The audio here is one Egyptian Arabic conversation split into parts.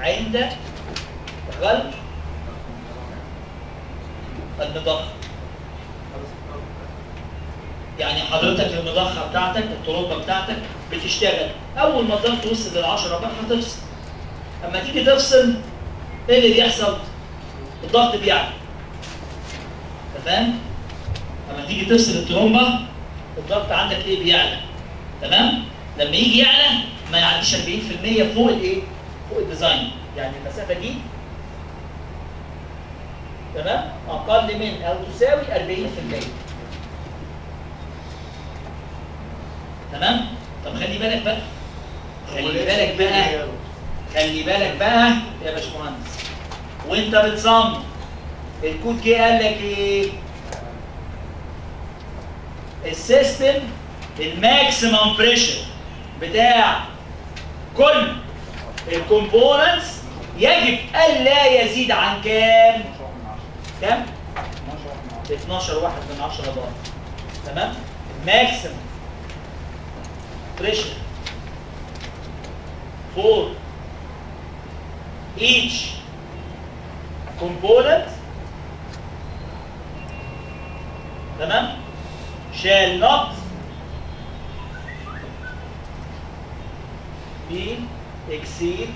عند غلق المضخه يعني حضرتك المضخه بتاعتك الترمبه بتاعتك بتشتغل اول ما الضغط وصل لل 10 بقى هتفصل اما تيجي تفصل ايه اللي بيحصل؟ الضغط بيعلى أنت فاهم؟ اما تيجي تفصل الترومبه الضغط عندك ايه بيعلى تمام؟ لما يجي يعلى ما يعديش 40% فوق الايه؟ فوق الديزاين يعني المسافه دي تمام؟ اقل من او تساوي 40% تمام؟ طب خلي بالك بقى خلي بالك بقى خلي بالك بقى يا باشمهندس وانت بتصمم الكود جه قال لك ايه؟ السيستم الماكسيمم بريشر بتاع كل الكومبوننتس يجب الا يزيد عن كام؟ كام؟ 12 واحد من 10 بار تمام؟ ماكسيمم بريشر for each component تمام shall not be exceed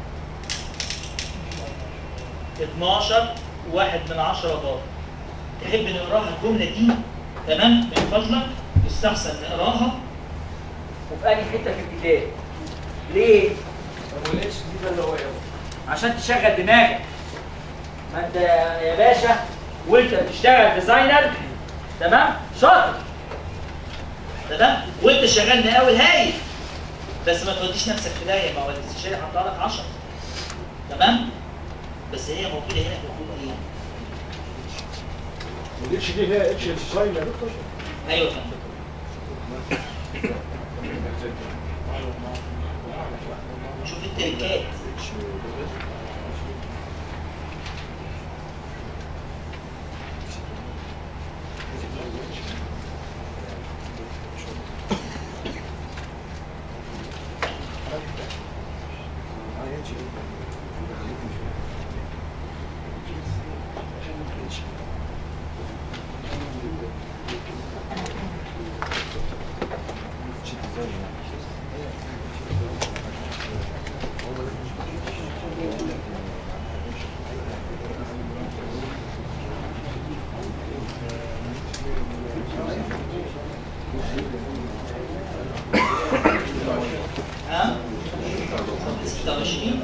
12 واحد من عشرة بار تحب نقراها الجملة دي تمام من فضلك يستحسن نقراها وفي أي حتة في الكتاب ليه؟ طب والاتش دي ده اللي هو ايه؟ عشان تشغل دماغك ما انت يا باشا وانت بتشتغل ديزاينر تمام شاطر تمام وانت شغال مقاول هايل بس ما توديش نفسك في داهيه ما هو الاستشاري حاطها لك 10 تمام بس هي موجوده هنا في الكود ايه؟ والاتش دي هي اتش ديزاين يا دكتور ايوه يا فندم شوف التركات ها 26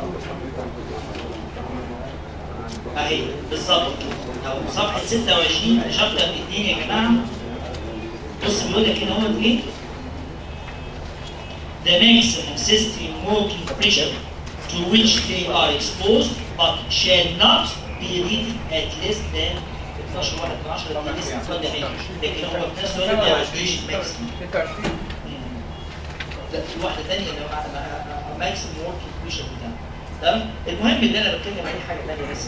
اهي بالظبط او صفحه 26 شابتر 2 يا جماعه بص بيقول لك هنا هو ايه the maximum system working pressure to which they are exposed but shall not be rated at less than 12 واحد من 10 دي لسه متفضل هنا لكن هو في نفس الوقت ما يعديش maximum 26 ده في واحده ثانيه اللي هو ماكسيم وركينج بريشر بتاعها تمام المهم اللي انا بتكلم عليه حاجه ثانيه بس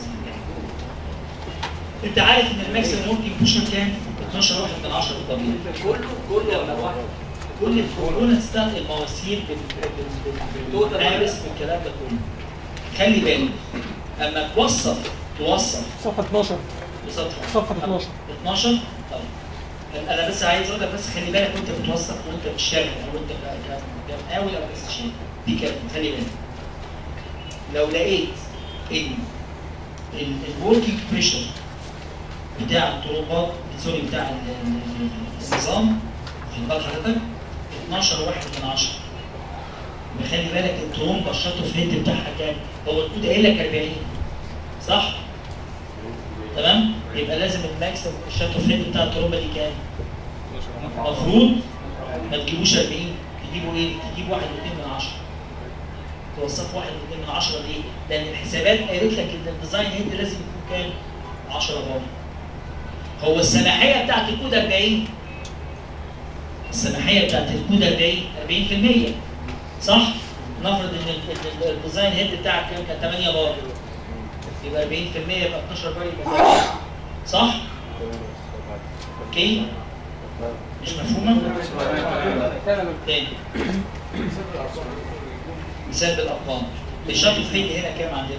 انت عارف ان الماكسيم وركينج بريشر كام 12 واحد من 10 طبيعي كله كله ولا واحد كل الكومبوننتس بتاعت المواسير بال- بال- بال- بالحارس بالكلام ده كله خلي بالك اما توصف توصف صفحه 12 بصفحه صفحه 12 12 طيب انا بس عايز اقول لك بس خلي بالك وانت بتوثق وانت بتشتغل او انت كمقاول او استشاري دي كلمه خلي بالك لو لقيت ان الوركينج بريشر بتاع الطرقات سوري بتاع ال- ال- النظام خد بال حضرتك 12 واحد من 10 خلي بالك الترومبه الشط اوف هيد بتاعها كام؟ هو الكود قايل لك 40 صح؟ تمام؟ يبقى لازم الماكسيم الشات اوف ريت بتاع الترومبه دي كام؟ المفروض ما تجيبوش 40 تجيبوا ايه؟ تجيبوا 1.2 من 10 توصفوا 1.2 من 10 ليه؟ لان الحسابات قالت لك ان الديزاين هيد لازم يكون كام؟ 10 بار هو السماحيه بتاعت الكود 40 السماحيه بتاعت الكود 40 40% صح؟ نفرض ان ال- ال- الديزاين هيد بتاعك كام؟ كان 8 بار يبقى 40% يبقى 12 بار يبقى كام؟ صح؟ اوكي؟ مش مفهومه؟ تاني مثال بالارقام الشرط الفيد هنا كام عندنا؟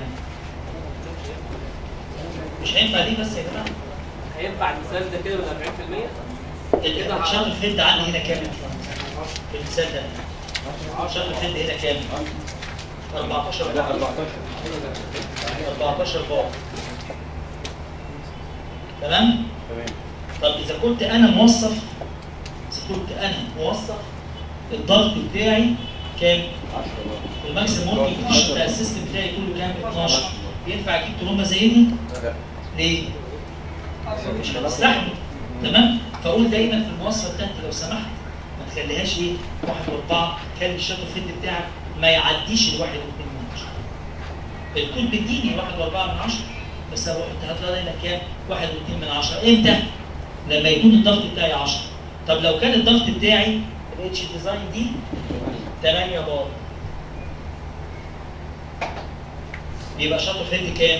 مش هينفع دي بس يا جماعه هينفع المثال ده كده من 40%؟ الشرط الفيد عندي هنا كام يا باشمهندس؟ في المثال ده الشرط الفيد هنا كام؟ 14 لا 14 14 بار تمام؟ تمام طب اذا كنت انا موظف اذا كنت انا موظف الضغط بتاعي كام؟ 10 الماكسيموم ممكن يخش بتاع السيستم بتاعي كله كام؟ 12 ينفع اجيب ترومبه زي دي؟ لا ليه؟ مش هتستحمل تمام؟ فاقول دايما في المواصفه بتاعتي لو سمحت ما تخليهاش ايه؟ واحد واربعه خلي الشاطر فيد بتاعك ما يعديش الواحد واثنين من عشره. الكود بيديني واحد واربعه من عشره بس لو انت هتلاقي هنا كام؟ واحد واثنين من عشره امتى؟ لما يكون الضغط بتاعي 10 طب لو كان الضغط بتاعي الاتش ديزاين دي 8 بار يبقى شاطر فيد كام؟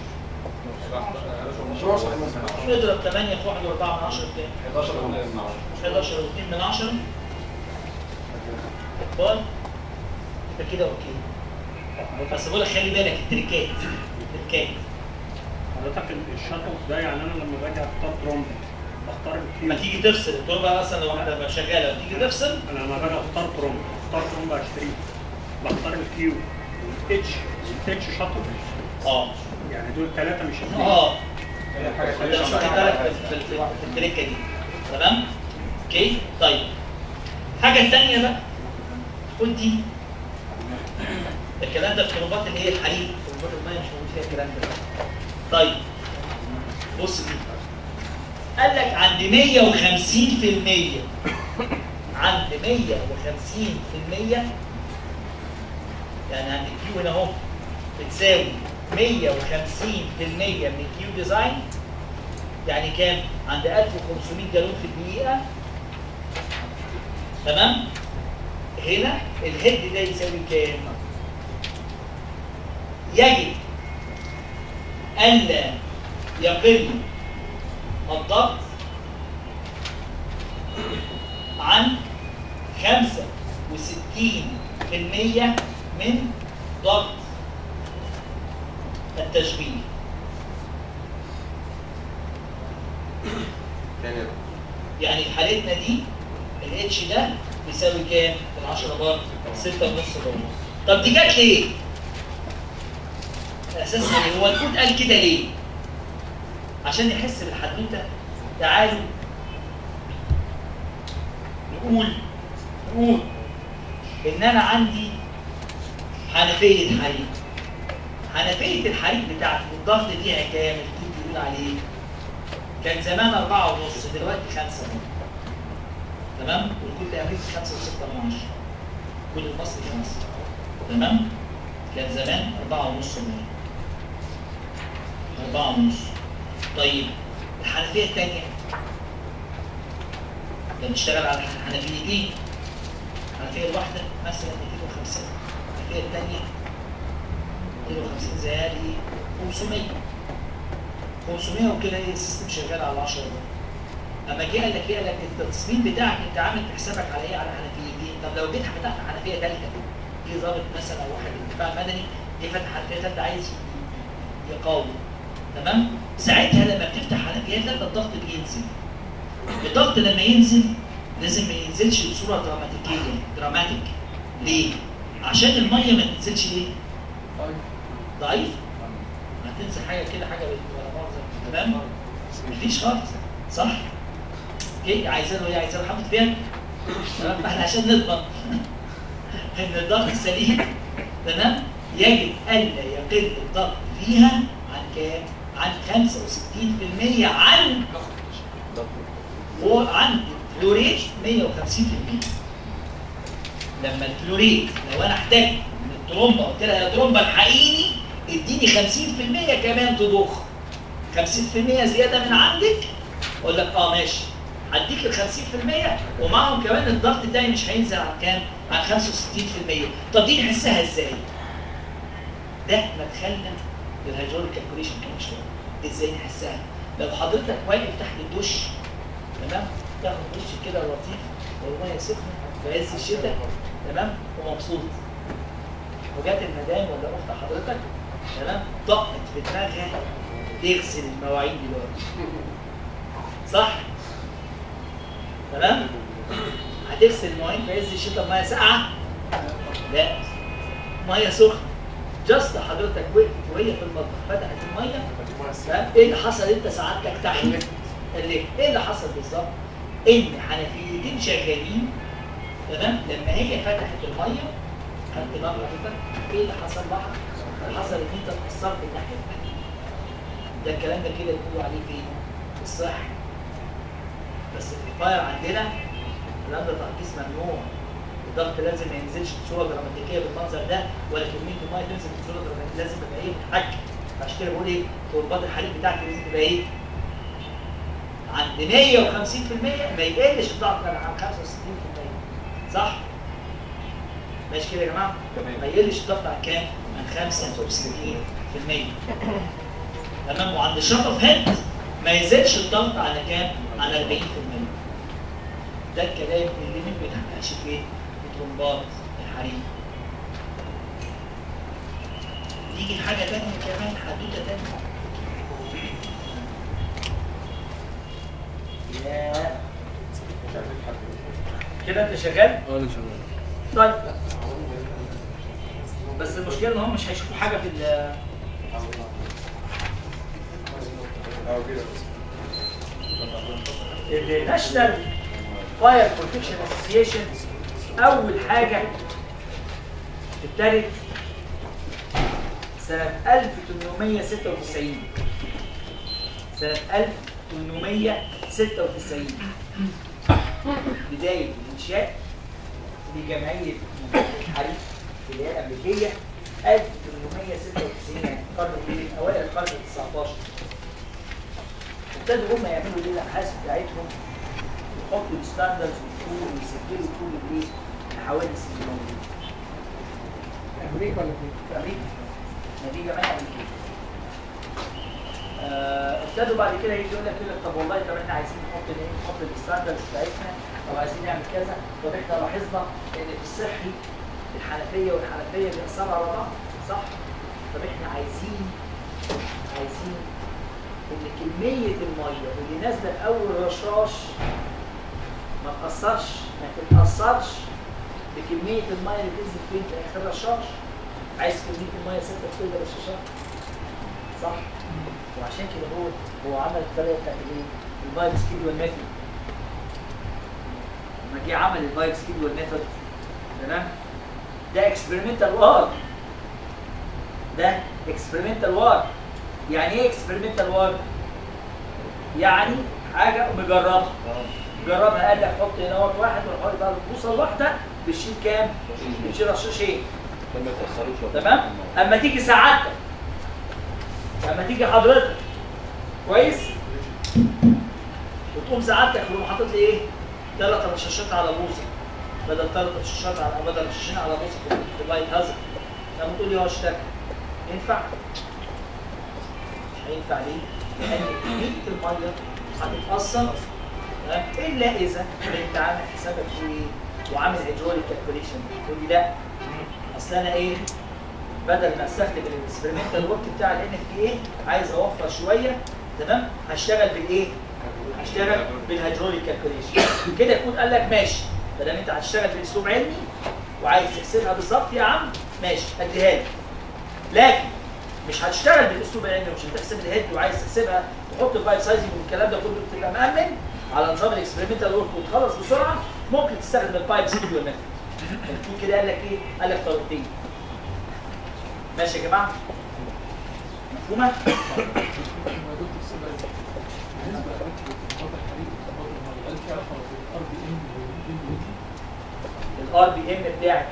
12 مثلا نضرب 8 في 1 و4 من 10 كام؟ 11 من 10 11 و2 من 10 بار يبقى كده اوكي بس بقول لك خلي بالك التريكات التريكات حضرتك الشطر ده يعني انا لما باجي اختار ترومب بختار لما الكيو تيجي تفصل التربه مثلا لو واحده شغاله وتيجي تفصل انا لما باجي اختار ترومب اختار ترومب اشتريه بختار الكيو والاتش والاتش شطر اه يعني دول ثلاثه مش اثنين اه حاجه انت مش واخد بالك في- في- في في التركه دي تمام اوكي طيب الحاجه الثانيه بقى خد دي الكلام ده في الكروبات اللي هي الحريق كروبات الميه مش موجود فيها الكلام ده طيب بص دي قال لك عند 150% عند 150% يعني عند الكيو هنا اهو بتساوي 150% من الكيو ديزاين يعني كام؟ عند 1500 جالون في الدقيقة تمام؟ هنا الهيد ده يساوي كام؟ يجب ألا يقل الضغط عن 65% من ضغط التشغيل تاني يعني في حالتنا دي الاتش ده بيساوي كام؟ من 10 بار 6 ونص بار طب دي جت ليه؟ اساسا هو الكود قال كده ليه؟ عشان نحس بالحدوته تعالوا نقول نقول ان انا عندي حنفيه حريق حنفيه الحريق بتاعتي الضغط فيها كام؟ الكود بيقول عليه كان زمان أربعة ونص دلوقتي خمسة تمام والكل الأمريكي خمسة وستة من عشرة كل المصري خمسة تمام كان زمان أربعة ونص من أربعة ونص طيب الحنفية الثانية ده بتشتغل على حنفيتين الحنفية الواحدة مثلا 250 الحنفية الثانية 250 زيها لي 500 500 وكده ايه السيستم شغال على 10 ده اما جه قال لك ايه قال لك التصميم بتاعك انت عامل حسابك على ايه على حنفيتين طب لو جيت فتحت حنفيه ثالثه في ضابط مثلا او واحد من الدفاع المدني جه فتح حنفيه ثالثه عايز يقاوم تمام ساعتها لما بتفتح حنفيه ثالثه الضغط بينزل الضغط لما ينزل لازم ما ينزلش بصوره دراماتيكيه دراماتيك ليه؟ عشان الميه ما تنزلش ليه؟ ضعيف هتنزل حاجه كده حاجه ولا مؤاخذه تمام مفيش خالص صح اوكي عايزين ايه عايزين نحط فيها تمام احنا عشان نضمن ان الضغط سليم تمام يجب الا يقل الضغط فيها عن كام؟ عن 65% عن هو عن فلوريت 150% لما الفلوريت لو انا احتاج من الترومبه قلت لها يا ترومبه الحقيني اديني 50% كمان تضخ 50% زياده من عندك اقول لك اه ماشي هديك ال 50% ومعهم كمان الضغط بتاعي مش هينزل عن كام؟ عن 65% طب دي نحسها ازاي؟ ده مدخلنا للهيدروليك كالكوليشن كمان شويه ازاي نحسها؟ لو حضرتك واقف تحت الدش تمام؟ تاخد دش كده لطيف والميه سخنه في عز الشتاء تمام؟ ومبسوط وجات المدام ولا اخت حضرتك تمام طقت في دماغها تغسل المواعين دلوقتي صح؟ تمام؟ هتغسل المواعين في عز الشتاء بميه ساقعه؟ لا ميه سخنه جاست حضرتك وقفت وهي في المطبخ فتحت الميه تمام؟ ايه اللي حصل انت سعادتك تحت اللي ايه اللي حصل بالظبط؟ ان حنفيتين شغالين تمام لما هي فتحت الميه خدت بالك حضرتك ايه اللي حصل بقى؟ اللي حصل ان انت اتاثرت الناحيه الثانيه ده الكلام ده كده بيقولوا عليه فين؟ في الصحي بس في الفاير عندنا الكلام ده تركيز ممنوع الضغط لازم ما ينزلش بصوره دراماتيكيه بالمنظر ده ولا كميه الميه تنزل بصوره دراماتيكيه لازم تبقى ايه متحكم عشان كده بقول ايه تربات الحليب بتاعتك لازم تبقى ايه عند 150% ما يقلش الضغط عن 65% صح؟ ماشي كده يا جماعه؟ تمام. ما يقلش الضغط عن كام؟ عن 65% تمام وعند الشوت اوف هيد ما يزيدش الضغط على كام؟ على 40% ده الكلام اللي ما بيتحققش في ايه؟ في ترومبات الحريق نيجي لحاجه تانية كمان حدوته تانية ياه كده انت شغال؟ اه انا شغال طيب بس المشكله ان هم مش هيشوفوا حاجه في ال الناشونال فاير بروتكشن اسوسيشن اول حاجه ابتدت سنه 1896 سنه 1896 بدايه الانشاء لجمعيه الحريق اللي هي الامريكيه 1896 يعني القرن الايه؟ اوائل القرن ال 19 ابتدوا هم يعملوا ايه الابحاث بتاعتهم يحطوا الستاندردز والكود ويسجلوا كل الايه؟ الحوادث اللي موجوده. امريكا ولا فين؟ في امريكا نتيجه من امريكيه. آه، ابتدوا بعد كده يجي يقول لك يقول لك طب والله طب احنا عايزين نحط ايه؟ نحط الستاندردز بتاعتنا او عايزين نعمل كذا طب احنا لاحظنا ان في الصحي الحنفيه والحنفيه بيأثروا على بعض صح؟ طب احنا عايزين عايزين ان كميه الميه اللي نازله في اول رشاش ما تاثرش ما تتاثرش بكميه الميه اللي بتنزل فين في اخر الرشاش عايز كميه الميه ثابته في كل الرشاشات صح وعشان كده هو هو عمل الطريقه بتاعت الايه؟ الفايب سكيدول ميثود لما جه عمل الفايب سكيدول ميثود تمام ده اكسبيرمنتال وار ده اكسبيرمنتال وار يعني ايه اكسبيرمنتال وار؟ يعني حاجه مجربها جربها قال لك حط هنا وقت واحد وحط بقى البوصه الواحده بتشيل كام؟ بتشيل رشاشين عشان ما يتاثروش ولا- تمام؟ اما تيجي سعادتك اما تيجي حضرتك كويس؟ وتقوم سعادتك تقوم حاطط لي ايه؟ ثلاث رشاشات على بوصه بدل ثلاث رشاشات على بدل رشاشين على بوصه في اللايت هازارد لما تقول لي هو اشتكى ينفع؟ مش هينفع ليه؟ لان كميه الميه هتتاثر تمام؟ الا اذا انت عامل حسابك في ايه؟ وعامل هيدروليك كالكوليشن تقول لي لا اصل انا ايه؟ بدل ما استخدم الاكسبيرمنتال ورك بتاع الان اف اي عايز اوفر شويه تمام هشتغل بالايه؟ هشتغل بالهيدروليك كالكوليشن كده يكون قال لك ماشي ما دام انت هتشتغل باسلوب علمي وعايز تحسبها بالظبط يا عم ماشي اديها لي لكن مش هتشتغل بالاسلوب العلمي مش هتحسب الهيد وعايز تحسبها وتحط البايب سايزنج والكلام ده كله تبقى مأمن على نظام الاكسبيرمنتال ورك وتخلص بسرعه ممكن تستخدم البايب سيديو ميثود في كده قال لك ايه؟ قال لك طريقتين ماشي يا جماعه؟ مفهومه؟ الار بي ام بتاعت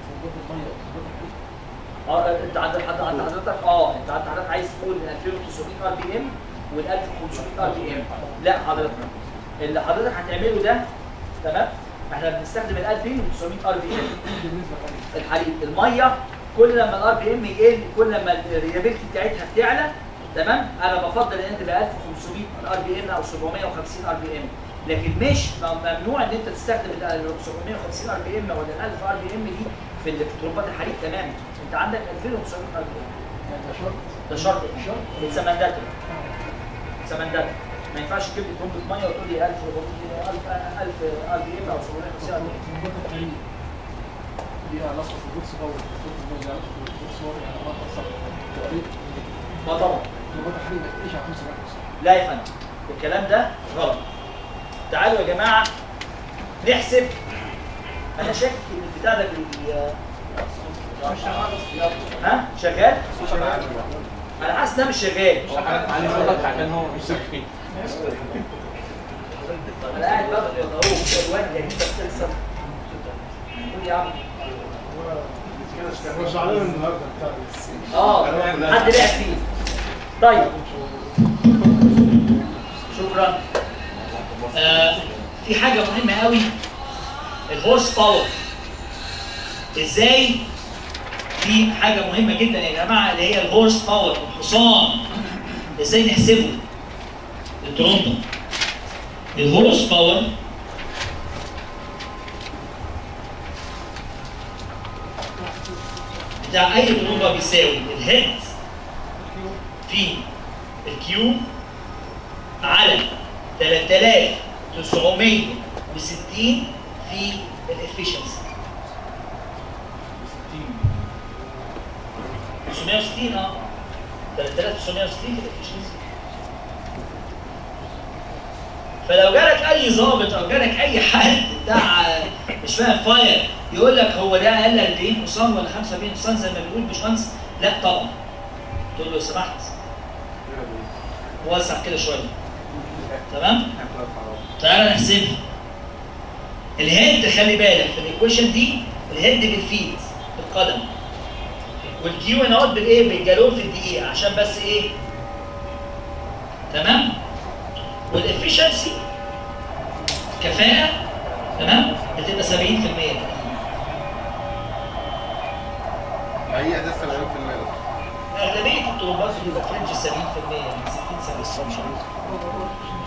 اه انت عند حد عند حضرتك اه انت عند حضرتك عايز تقول من 2900 ار بي ام وال 1500 ار بي ام لا حضرتك اللي حضرتك هتعمله ده تمام احنا بنستخدم ال 2900 ار بي ام الحليب الميه كل لما الار بي ام يقل كل لما الريابيلتي بتاعتها بتعلى تمام انا بفضل ان انت تبقى 1500 ار بي ام او 750 ار بي ام لكن مش ممنوع ان انت تستخدم ال 750 ار بي ام ولا ال 1000 ار بي ام دي في ال- في تربات الحريق تماما انت انت عندك 2900 ار بي ام ده شرط ده شرط شرط اتس مانداتوري اتس مانداتوري ما ينفعش تجيب لي ترمبة ميه وتقول لي 1000 1000 1000 ار بي ام او 750 ار بي ام الجهد التحريك ليها علاقه في الجهد صغير الجهد ليها علاقه في الجهد صغير يعني علاقه صح ما طبعا الجهد التحريك ما تقلش على 5 لا يا فندم الكلام ده غلط تعالوا يا جماعه نحسب انا شاكك ان البتاع ده بي ها شغال؟ انا حاسس انها مش شغال علي شغلك عشان هو مش سكي انا قاعد بقى اهو الواد انت بتكسب قول يا عم مش علينا النهارده اه حد لعب فيه طيب شكرا آه في حاجه مهمه قوي الهورس باور ازاي في حاجه مهمه جدا يا جماعه اللي هي الهورس باور الحصان ازاي نحسبه الترومبه الهورس باور بتاع اي ترومبه بيساوي الهيد في الكيو على 3960 في الافشنسي 960 اه 3960 في الافشنسي فلو جالك اي ظابط او جالك اي حد بتاع مش فاهم فاير يقول لك هو ده اقل 40 حصان ولا 45 حصان زي ما بيقول باشمهندس لا طبعا تقول له لو سمحت وسع كده شويه تمام تعالى نحسبها الهيد خلي بالك في الايكويشن دي الهيد بالفيت بالقدم والكيو هنا اهوت بالايه بالجالون في الدقيقه عشان بس ايه تمام والافشنسي كفاءه تمام بتبقى 70% هي ده 70% اغلبيه الطلبات بتبقى فرنج 70% يعني 60 70